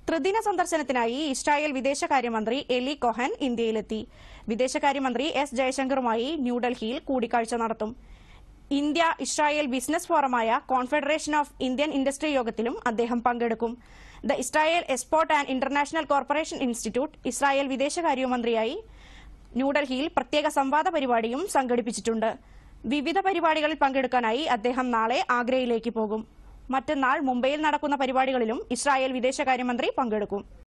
ത്രിദിന സന്ദർശനത്തിനായി ഇസ്രായേൽ വിദേശകാര്യമന്ത്രി എലി കൊഹൻ ഇന്ത്യയിലെത്തി വിദേശകാര്യമന്ത്രി എസ് ജയശങ്കറുമായി ന്യൂഡൽഹിയിൽ കൂടിക്കാഴ്ച നടത്തും ഇന്ത്യ ഇസ്രായേൽ ബിസിനസ് ഫോറമായ കോൺഫെഡറേഷൻ ഓഫ് ഇന്ത്യൻ ഇൻഡസ്ട്രി യോഗത്തിലും അദ്ദേഹം പങ്കെടുക്കും the Israel export and international corporation institute Israel വിദേശകാര്യമന്ത്രിയായി ന്യൂഡൽഹിയിൽ പ്രത്യേക സംവാദ പരിപാടിയും സംഘടിപ്പിച്ചിട്ടുണ്ട് വിവിധ പരിപാടികളിൽ പങ്കെടുക്കാനായി അദ്ദേഹം നാളെ ആഗ്രയിലേക്ക് പോകും മറ്റന്നാൾ മുംബൈയിൽ നടക്കുന്ന പരിപാടികളിലും ഇസ്രായേൽ വിദേശകാര്യമന്ത്രി പങ്കെടുക്കും